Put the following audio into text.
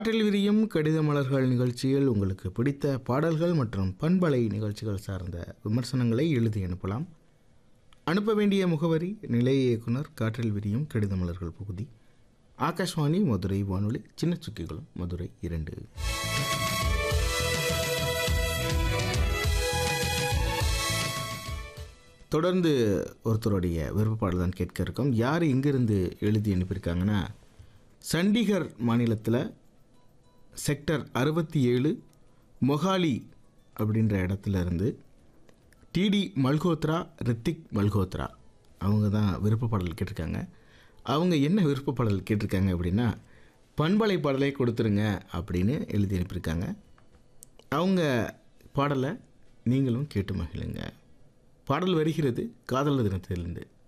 காற்றில் விரியும் கடித மலர்கள் நிகழ்ச்சியில் உங்களுக்கு பிடித்த பாடல்கள் மற்றும் பண்பலை நிகழ்ச்சிகள் சார்ந்த விமர்சனங்களை எழுதி அனுப்பலாம் அனுப்ப வேண்டிய முகவரி நிலைய இயக்குனர் காற்றில் விரியும் கடித மலர்கள் பகுதி ஆகாஷ்வாணி மதுரை வானொலி சின்ன சுக்கிகுளம் மதுரை இரண்டு தொடர்ந்து ஒருத்தருடைய விருப்பப்பாடல் தான் கேட்க இருக்கோம் யார் எங்கிருந்து எழுதி அனுப்பியிருக்காங்கன்னா சண்டிகர் மாநிலத்தில் செக்டர் அறுபத்தி ஏழு மொஹாலி அப்படின்ற இடத்துல இருந்து டிடி மல்ஹோத்ரா ரித்திக் மல்ஹோத்ரா அவங்க தான் விருப்ப பாடல் கேட்டிருக்காங்க அவங்க என்ன விருப்ப பாடல் கேட்டிருக்காங்க அப்படின்னா பண்பலை பாடலை கொடுத்துருங்க அப்படின்னு எழுதி அனுப்பியிருக்காங்க அவங்க பாடலை நீங்களும் கேட்டு மகிழுங்க பாடல் வருகிறது காதலர் தினத்திலிருந்து